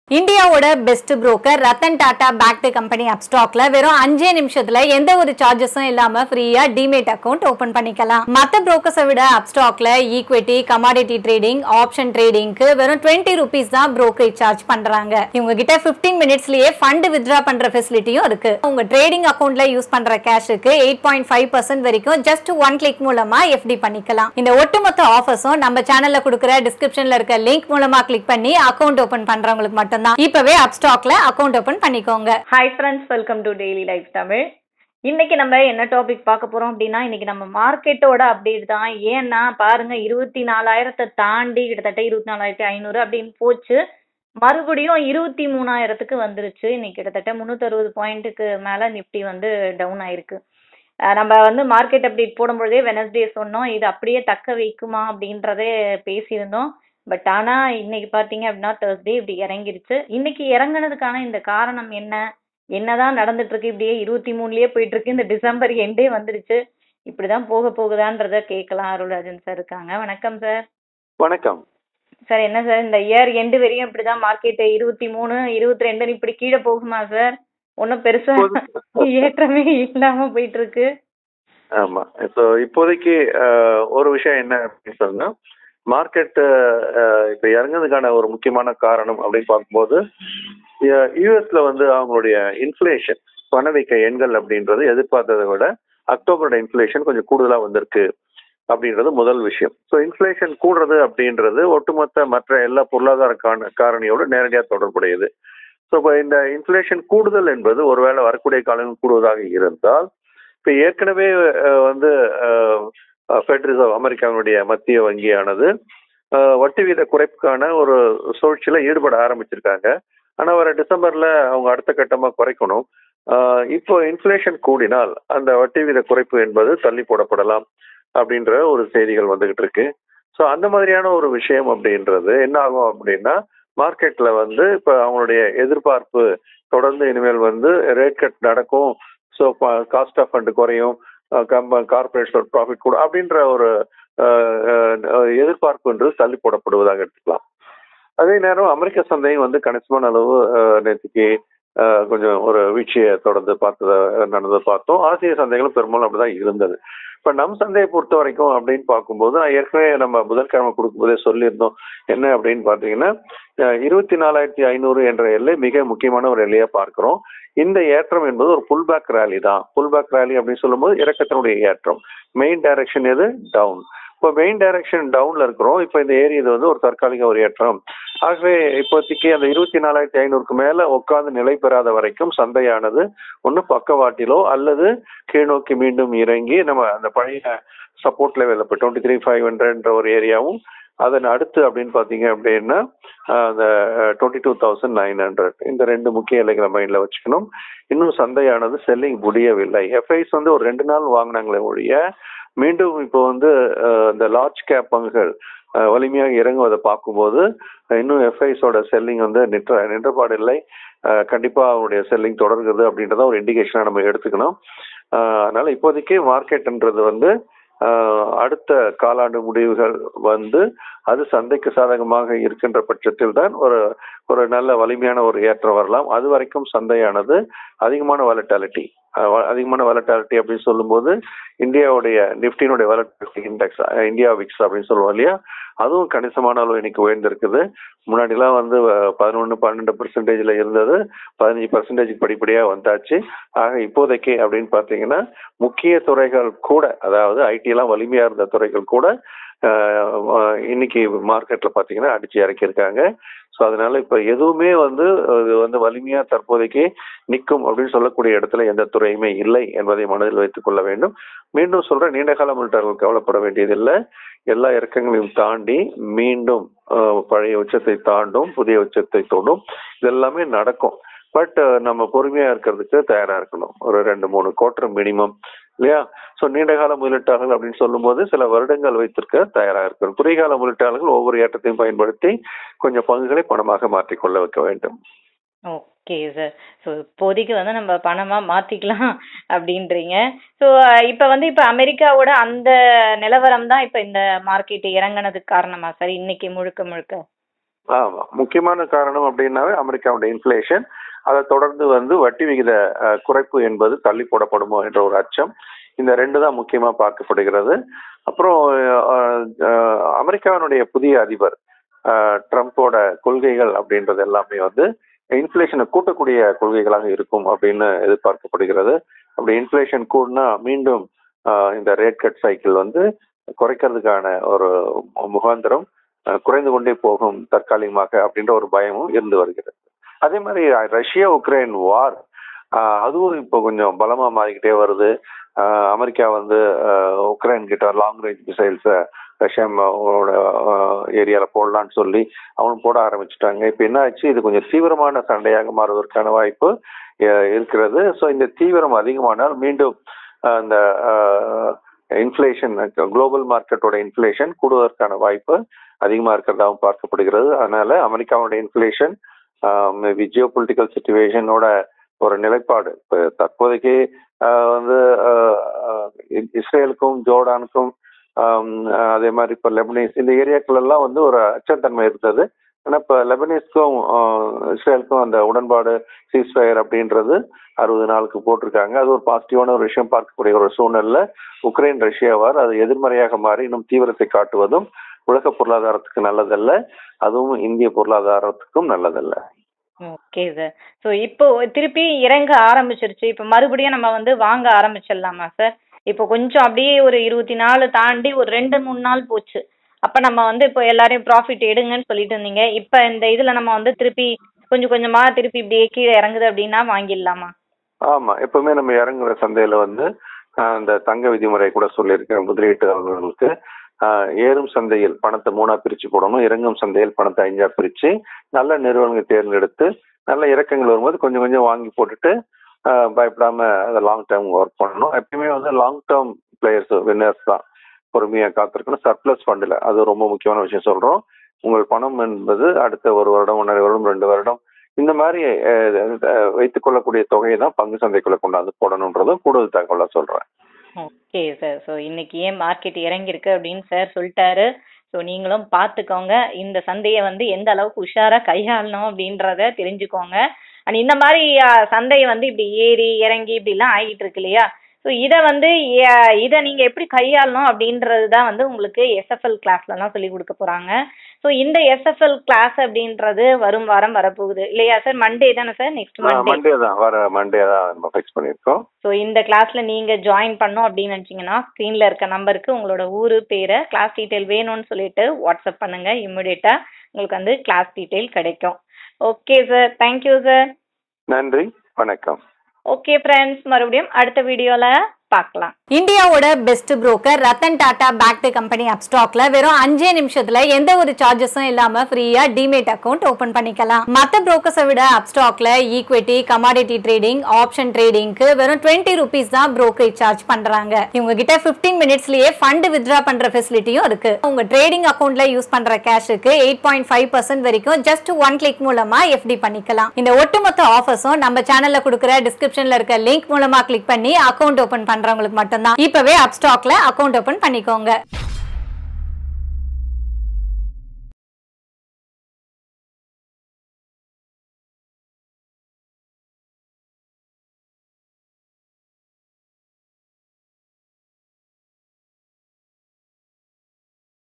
இந்தியாவோட best broker Ratan Tata backed company அப்ஸ்டாக்ல வெறும் அஞ்சே நிமிஷத்துல எந்த ஒரு சார்ஜஸும் இல்லாம ஃப்ரீயா டிமேட் அக்கவுண்ட் ஓபன் பண்ணிக்கலாம் மத்த புரோக்கர்ஸை விட அப்ஸ்டாக்ல ஈக்விட்டி கமாடிட்டி ட்ரேடிங் ஆப்ஷன் ட்ரேடிங்க்கு வெறும் டுவெண்ட்டி ருபீஸ் தான் brokerage சார்ஜ் பண்றாங்க இவங்க கிட்ட 15 மினிட்ஸ்லயே ஃபண்ட் வித்ரா பண்ற ஃபெசிலிட்டியும் இருக்கு உங்க ட்ரேடிங் அக்கவுண்ட்ல யூஸ் பண்ற கேஷுக்கு எயிட் பாயிண்ட் ஃபைவ் பர்சன்ட் வரைக்கும் ஜஸ்ட் ஒன் கிளிக் மூலமா எஃப்டி பண்ணிக்கலாம் இந்த ஒட்டுமொத்த ஆஃபர்ஸும் நம்ம சேனல்ல கொடுக்குற டிஸ்கிரிப்ஷன்ல இருக்க லிங்க் மூலமா கிளிக் பண்ணி அக்கவுண்ட் ஓபன் பண்றவங்களுக்கு மட்டும்தான் இப்பவே அப்ஸ்டாக்ல அக்கவுண்ட் ஓபன் பண்ணிக்கோங்க hi friends welcome to daily life Tamil இன்னைக்கு நம்ம என்ன டாபிக் பார்க்க போறோம் அப்படின்னா இன்னைக்கு நம்ம மார்க்கெட்டோட அப்டேட் தான் ஏன்னா பாருங்க இருபத்தி நாலாயிரத்தை தாண்டி கிட்டத்தட்ட இருபத்தி நாலாயிரத்தி ஐநூறு அப்படின்னு போச்சு மறுபடியும் இருபத்தி மூணாயிரத்துக்கு வந்துருச்சு இன்னைக்கு கிட்டத்தட்ட முந்நூற்றறுபது பாயிண்ட்டுக்கு மேல நிஃப்டி வந்து டவுன் ஆயிருக்கு அஹ் நம்ம வந்து மார்க்கெட் அப்டேட் போடும்பொழுதே வெனஸ்டே சொன்னோம் இது அப்படியே தக்க வைக்குமா அப்படின்றதே பேசியிருந்தோம் பட் ஆனா இன்னைக்கு பாத்தீங்க அப்படின்னா தேர்ஸ்டே இப்படி இறங்கிருச்சு இன்னைக்கு இறங்குனதுக்கான இந்த காரணம் என்ன என்னதான் நடந்துட்டு இருக்கு இப்படியே இருபத்தி மூணுலயே போயிட்டு இருக்கு இந்த டிசம்பர் எண்டே வந்துருச்சு இப்படிதான் போக போகுதான்றத கேட்கலாம் அருள்ராஜன் சார் இருக்காங்க வணக்கம் சார் வணக்கம் சார் என்ன சார் இந்த இயர் எண்டு வரையும் இப்படிதான் மார்க்கெட் இருபத்தி மூணு இருபத்தி ரெண்டு இப்படி கீழே போகுமா சார் ஒன்றும் பெருசா ஏற்றமே இல்லாம போயிட்டு இருக்கு ஆமா இப்போ இப்போதைக்கு அஹ், ஒரு விஷயம் என்ன அப்படின்னு சொன்னா மார்க்கெட் இப்ப இறங்குறதுக்கான ஒரு முக்கியமான காரணம் அப்படின்னு பார்க்கும்போது யூஎஸ்ல வந்து அவங்களுடைய இன்ஃப்ளேஷன் பணவீக்க எண்கள் அப்படின்றது எதிர்பார்த்ததை விட அக்டோபரோட இன்ஃப்ளேஷன் கொஞ்சம் கூடுதலா வந்திருக்கு அப்படின்றது முதல் விஷயம் ஸோ இன்ஃப்ளேஷன் கூடுறது அப்படின்றது ஒட்டுமொத்த மற்ற எல்லா பொருளாதார காரண காரணியோட நேரடியாக தொடர்புடையது ஸோ இப்போ இந்த இன்ஃப்ளேஷன் கூடுதல் என்பது ஒருவேளை வரக்கூடிய காலங்கள் கூடுவதாக இருந்தால் இப்போ ஏற்கனவே அஹ், வந்து ஃபெட் ரிசர்வ் அமெரிக்காவினுடைய மத்திய வங்கியானது அஹ், வட்டி வீத குறைப்புக்கான ஒரு சூழ்ச்சியில ஈடுபட ஆரம்பிச்சிருக்காங்க ஆனா வர டிசம்பர்ல அவங்க அடுத்த கட்டமா குறைக்கணும் அஹ், இப்போ இன்ஃப்ளேஷன் கூடினால் அந்த வட்டி வீத குறைப்பு என்பது தள்ளி போடப்படலாம் அப்படின்ற ஒரு செய்திகள் வந்துகிட்டு இருக்கு ஸோ அந்த மாதிரியான ஒரு விஷயம் அப்படின்றது என்ன ஆகும் அப்படின்னா மார்க்கெட்ல வந்து இப்போ அவங்களுடைய எதிர்பார்ப்பு தொடர்ந்து இனிமேல் வந்து ரேட் கட் நடக்கும் ஸோ காஸ்ட் ஆஃப் ஃபண்ட் குறையும் கார்பரேட்ஸோட ப்ராஃபிட் கூட அப்படின்ற ஒரு அஹ், அஹ், எதிர்பார்ப்புன்றது தள்ளி போடப்படுவதாக எடுத்துக்கலாம் அதே நேரம் அமெரிக்க சந்தையும் வந்து கணிசமான அளவு அஹ், நேற்றுக்கு அஹ், கொஞ்சம் ஒரு வீழ்ச்சியை தொடர்ந்து பார்த்தத நடந்ததை பார்த்தோம் ஆசிய சந்தைகளும் பெரும்பாலும் அப்படிதான் இருந்தது இப்ப நம் சந்தையை பொறுத்த வரைக்கும் அப்படின்னு பார்க்கும்போது நான் ஏற்கனவே நம்ம புதன்கிழமை கொடுக்கும்போதே சொல்லியிருந்தோம் என்ன அப்படின்னு பார்த்தீங்கன்னா இருபத்தி நாலாயிரத்தி ஐநூறு என்ற எல்லை மிக முக்கியமான ஒரு எல்லையா பார்க்கிறோம் இந்த ஏற்றம் என்பது ஒரு புல் பேக் ரேலி தான் புல் பேக் ரேலி அப்படின்னு சொல்லும்போது இறக்கத்தினுடைய ஏற்றம் மெயின் டைரக்ஷன் எது டவுன் இப்போ மெயின் டைரக்ஷன் டவுன்ல இருக்கிறோம் இப்போ இந்த ஏரி இது வந்து ஒரு தற்காலிக ஒரு ஏற்றம் ஆகவே இப்போதைக்கு அந்த இருபத்தி நாலாயிரத்தி ஐநூறுக்கு மேல உட்கார்ந்து நிலை பெறாத வரைக்கும் சந்தையானது ஒன்று பக்கவாட்டிலோ அல்லது கீழ்நோக்கி மீண்டும் இறங்கி நம்ம அந்த பழைய சப்போர்ட் லெவல் இப்போ டுவெண்ட்டி த்ரீ ஃபைவ் ஹண்ட்ரட்ன்ற ஒரு ஏரியாவும் அதன் அடுத்து அப்படின்னு பார்த்தீங்க அப்படின்னா அஹ், அந்த twenty two thousand nine hundred இந்த ரெண்டு முக்கிய எல்லைகளை மைண்டில் வச்சுக்கணும் இன்னும் சந்தையானது செல்லிங் முடியவில்லை எஃப்ஐஸ் வந்து ஒரு ரெண்டு நாள் வாங்கினாங்களே ஒழிய மீண்டும் இப்போ வந்து அஹ், இந்த லார்ஜ் கேப் பங்குகள் அஹ், வலிமையாக இறங்குவதை பார்க்கும்போது அஹ், இன்னும் எஃப்ஐஸோட செல்லிங் வந்து நிற்ற நின்றபாடு இல்லை அஹ், கண்டிப்பா அவருடைய செல்லிங் தொடர்கிறது அப்படின்றத ஒரு இண்டிகேஷனா நம்ம எடுத்துக்கணும் அஹ், அதனால இப்போதைக்கு மார்க்கெட்ன்றது வந்து அஹ், அடுத்த காலாண்டு முடிவுகள் வந்து அது சந்தைக்கு சாதகமாக இருக்கின்ற பட்சத்தில் தான் ஒரு ஒரு நல்ல வலிமையான ஒரு ஏற்றம் வரலாம் அது வரைக்கும் சந்தையானது அதிகமான வாலட்டாலிட்டி அதிகமான வாலட்டாலிட்டி அப்படின்னு சொல்லும்போது இந்தியாவுடைய நிஃப்டினுடைய வாலட்டாலிட்டி இண்டெக்ஸ் இந்தியா விக்ஸ் அப்படின்னு சொல்லுவோம் இல்லையா அதுவும் கணிசமான அளவு இன்னைக்கு உயர்ந்திருக்குது முன்னாடிலாம் வந்து பதினொன்று பன்னெண்டு பெர்சன்டேஜ்ல இருந்தது பதினஞ்சு பர்சன்டேஜ் படிப்படியாக வந்தாச்சு ஆக இப்போதைக்கு அப்படின்னு பார்த்தீங்கன்னா முக்கிய துறைகள் கூட அதாவது ஐடி எல்லாம் வலிமையா இருந்த துறைகள் கூட அஹ், அஹ், இன்னைக்கு மார்க்கெட்ல பாத்தீங்கன்னா அடிச்சு இறக்கியிருக்காங்க ஸோ அதனால இப்ப எதுவுமே வந்து அது வந்து வலிமையா தற்போதைக்கு நிற்கும் அப்படின்னு சொல்லக்கூடிய இடத்துல எந்த துறையுமே இல்லை என்பதை மனதில் வைத்துக் கொள்ள வேண்டும் மீண்டும் சொல்றேன் நீண்ட கால முதலீட்டாளர்கள் கவலைப்பட வேண்டியதில்லை எல்லா இறக்கங்களையும் தாண்டி மீண்டும் அஹ், பழைய உச்சத்தை தாண்டும் புதிய உச்சத்தை தோண்டும் இதெல்லாமே நடக்கும் பட் நம்ம பொறுமையா இருக்கிறதுக்கு தயாரா இருக்கணும் ஒரு ரெண்டு மூணு குவார்டர் மினிமம் இல்லையா ஸோ நீண்ட கால முதலீட்டாளர்கள் அப்படின்னு சொல்லும்போது சில வருடங்கள் வைத்திருக்க தயாரா இருக்கணும் குறுகிய முதலீட்டாளர்கள் ஒவ்வொரு ஏற்றத்தையும் பயன்படுத்தி கொஞ்சம் பங்குகளை பணமாக மாற்றிக்கொள்ள வைக்க வேண்டும் ஓகே சார் ஸோ இப்போதைக்கு வந்து நம்ம பணமா மாத்திக்கலாம் அப்படின்றீங்க ஸோ இப்போ வந்து இப்போ அமெரிக்காவோட அந்த நிலவரம் தான் இப்போ இந்த மார்க்கெட் இறங்குனதுக்கு காரணமா சார் இன்னைக்கு முழுக்க முழுக்க ஆமா முக்கியமான காரணம் அப்படின்னாவே அமெரிக்காவுடைய இன்ஃப்ளேஷன் அதை தொடர்ந்து வந்து வட்டி விகித அஹ், குறைப்பு என்பது தள்ளி போடப்படுமோ என்ற ஒரு அச்சம் இந்த ரெண்டு தான் முக்கியமா பார்க்கப்படுகிறது அப்புறம் அஹ், அஹ், அமெரிக்காவினுடைய புதிய அதிபர் அஹ், ட்ரம்ப்போட கொள்கைகள் அப்படின்றது எல்லாமே வந்து இன்ஃப்ளேஷனை கூட்டக்கூடிய கொள்கைகளாக இருக்கும் அப்படின்னு எதிர்பார்க்கப்படுகிறது அப்படி இன்ஃப்ளேஷன் கூடனா மீண்டும் அஹ், இந்த ரேட் கட் சைக்கிள் வந்து குறைக்கிறதுக்கான ஒரு முகாந்திரம் அஹ், குறைந்து கொண்டே போகும் தற்காலிகமாக அப்படின்ற ஒரு பயமும் இருந்து வருகிறது அதே மாதிரி அஹ், ரஷ்யா உக்ரைன் வார் அதுவும் இப்போ கொஞ்சம் பலமா மாறிக்கிட்டே வருது அஹ், அமெரிக்கா வந்து அஹ், உக்ரைன் கிட்ட லாங் ரேஞ்ச் மிசைல்ஸை ரஷ்யாவோட ஏரியால போடலாம்னு சொல்லி அவனும் போட ஆரம்பிச்சுட்டாங்க இப்போ என்ன ஆச்சு இது கொஞ்சம் தீவிரமான சண்டையாக மாறுவதற்கான வாய்ப்பு அஹ், இருக்கிறது ஸோ இந்த தீவிரம் அதிகமானால் மீண்டும் அஹ், இந்த இன்ஃப்ளேஷன் குளோபல் மார்க்கெட்டோட இன்ஃப்ளேஷன் கூடுவதற்கான வாய்ப்பு அதிகமாக இருக்கிறதாகவும் பார்க்கப்படுகிறது அதனால அமெரிக்காவோட இன்ஃப்ளேஷன் மேபி ஜியோ பொலிட்டிக்கல் சுச்சுவேஷனோட ஒரு நிலைப்பாடு இப்போ தற்போதைக்கு ஆஹ் வந்து ஆஹ் ஆஹ் இ- இஸ்ரேலுக்கும் ஜோர்டானுக்கும் ஆம், ஆஹ் அதே மாதிரி இப்போ லெபனீஸ் இந்த ஏரியாக்கள் எல்லாம் வந்து ஒரு அச்சத்தன்மை இருந்தது ஆனால் இப்போ லெபனீஸ்க்கும் ஆஹ் இஸ்ரேலுக்கும் அந்த உடன்பாடு சீஸ்ஃபயர் அப்படின்றது அறுபது நாளுக்கு போட்டிருக்காங்க அது ஒரு பாசிட்டிவான ஒரு விஷயம் பார்க்கக்கூடிய ஒரு சூழ்நிலை உக்ரைன் ரஷ்யாவார் அது எதிர்மறையாக மாறி இன்னும் தீவிரத்தை காட்டுவதும் உலக பொருளாதாரத்துக்கு நல்லதல்ல அதுவும் இந்திய பொருளாதாரத்துக்கும் நல்லதல்ல ஓகே சார் ஸோ இப்போ திருப்பி இறங்க ஆரம்பிச்சிருச்சு இப்போ மறுபடியும் நம்ம வந்து வாங்க ஆரம்பிச்சிடலாமா சார் இப்போ கொஞ்சம் அப்படியே ஒரு இருபத்தி நாலு தாண்டி ஒரு ரெண்டு மூணு நாள் போச்சு அப்போ நம்ம வந்து இப்போ எல்லாரையும் ப்ராஃபிட் எடுங்கன்னு சொல்லிட்டு இருந்தீங்க இப்போ இந்த இதில் நம்ம வந்து திருப்பி கொஞ்சம் கொஞ்சமா திருப்பி இப்படியே கீழே இறங்குது அப்படின்னா வாங்கிடலாமா ஆமா எப்பவுமே நம்ம இறங்குற சந்தையில வந்து ஆஹ், இந்த தங்க விதிமுறை கூட சொல்லியிருக்கேன் முதலீட்டாளர்களுக்கு ஆஹ், ஏறும் சந்தையில் பணத்தை மூணா பிரிச்சு போடணும் இறங்கும் சந்தையில் பணத்தை அஞ்சா பிரிச்சு நல்ல நிறுவனங்கள் தேர்ந்தெடுத்து நல்ல இறக்கங்கள் வரும்போது கொஞ்சம் கொஞ்சம் வாங்கி போட்டுட்டு ஆஹ், பயப்படாம அதை லாங் டேர்ம் ஒர்க் பண்ணணும் எப்பயுமே வந்து லாங் டேர்ம் பிளேயர்ஸ் வின்னர்ஸ் தான் பொறுமையா காத்திருக்கணும் சர்ப்ளஸ் ஃபண்டில் அது ரொம்ப முக்கியமான விஷயம் சொல்றோம் உங்கள் பணம் என்பது அடுத்த ஒரு வருடம் ஒன்றரை வருடம் ரெண்டு வருடம் இந்த மாதிரி அஹ், அஹ், வைத்துக் கொள்ளக்கூடிய தொகையை தான் பங்கு சந்தைக்குள்ள கொண்டாந்து போடணுன்றதும் கூடுதல் தகவலா சொல்றேன் ஓகே சார் ஸோ இன்னைக்கு ஏன் மார்க்கெட் இறங்கியிருக்கு அப்படின்னு சார் சொல்லிட்டாரு ஸோ நீங்களும் பார்த்துக்கோங்க இந்த சந்தையை வந்து எந்த அளவுக்கு உஷாரா கையாளணும் அப்படின்றத தெரிஞ்சுக்கோங்க அண்ட் இந்த மாதிரி அஹ், சந்தை வந்து இப்படி ஏறி இறங்கி இப்படிலாம் ஆகிட்டு இருக்கு இல்லையா ஸோ இதை வந்து அஹ், இதை நீங்கள் எப்படி கையாளணும் அப்படின்றது தான் வந்து உங்களுக்கு எஸ்எஃப்எல் கிளாஸ்லலாம் சொல்லி கொடுக்க போகிறாங்க ஸோ இந்த எஸ்எஃப்எல் கிளாஸ் அப்படின்றது வரும் வாரம் வரப்போகுது இல்லையா சார் மண்டே தானே சார் நெக்ஸ்ட் மண்டே மண்டே தான் வர மண்டே தான் நம்ம ஃபிக்ஸ் பண்ணியிருக்கோம் ஸோ இந்த கிளாஸ்ல நீங்க ஜாயின் பண்ணோம் அப்படின்னு நினைச்சீங்கன்னா ஸ்க்ரீன்ல இருக்க நம்பருக்கு உங்களோட ஊரு பேரை கிளாஸ் டீடைல் வேணும்னு சொல்லிட்டு வாட்ஸ்அப் பண்ணுங்க இம்மிடியட்டா உங்களுக்கு வந்து கிளாஸ் டீடைல் கிடைக்கும் ஓகே சார் தேங்க்யூ சார் நன்றி வணக்கம் ஓகே ஃப்ரெண்ட்ஸ் மறுபடியும் அடுத்த வீடியோல பார்க்கலாம் இந்தியாவோட best broker Ratan Tata backed company அப்ஸ்டாக்ல வெறும் அஞ்சே நிமிஷத்துல எந்த ஒரு சார்ஜஸும் இல்லாம ஃப்ரீயா டிமேட் அக்கவுண்ட் ஓபன் பண்ணிக்கலாம் மத்த புரோக்கர்ஸை விட அப்ஸ்டாக்ல ஈக்விட்டி கமாடிட்டி ட்ரேடிங் ஆப்ஷன் ட்ரேடிங்க்கு வெறும் டுவெண்ட்டி ருபீஸ் தான் brokerage சார்ஜ் பண்றாங்க இவங்க கிட்ட 15 மினிட்ஸ்லயே ஃபண்ட் வித்ரா பண்ற ஃபெசிலிட்டியும் இருக்கு உங்க ட்ரேடிங் அக்கவுண்ட்ல யூஸ் பண்ற கேஷுக்கு எயிட் பாயிண்ட் ஃபைவ் பர்சன்ட் வரைக்கும் ஜஸ்ட் ஒன் கிளிக் மூலமா எஃப்டி பண்ணிக்கலாம் இந்த ஒட்டுமொத்த ஆஃபர்ஸும் நம்ம சேனல்ல கொடுக்குற டிஸ்கிரிப்ஷன்ல இருக்க லிங்க் மூலமா கிளிக் பண்ணி அக்கவுண்ட் ஓபன் பண்றவங்களுக்கு மட்டும்தான் இப்பவே அப்ஸ்டாக்ல அக்கவுண்ட் ஓபன் பண்ணிக்கோங்க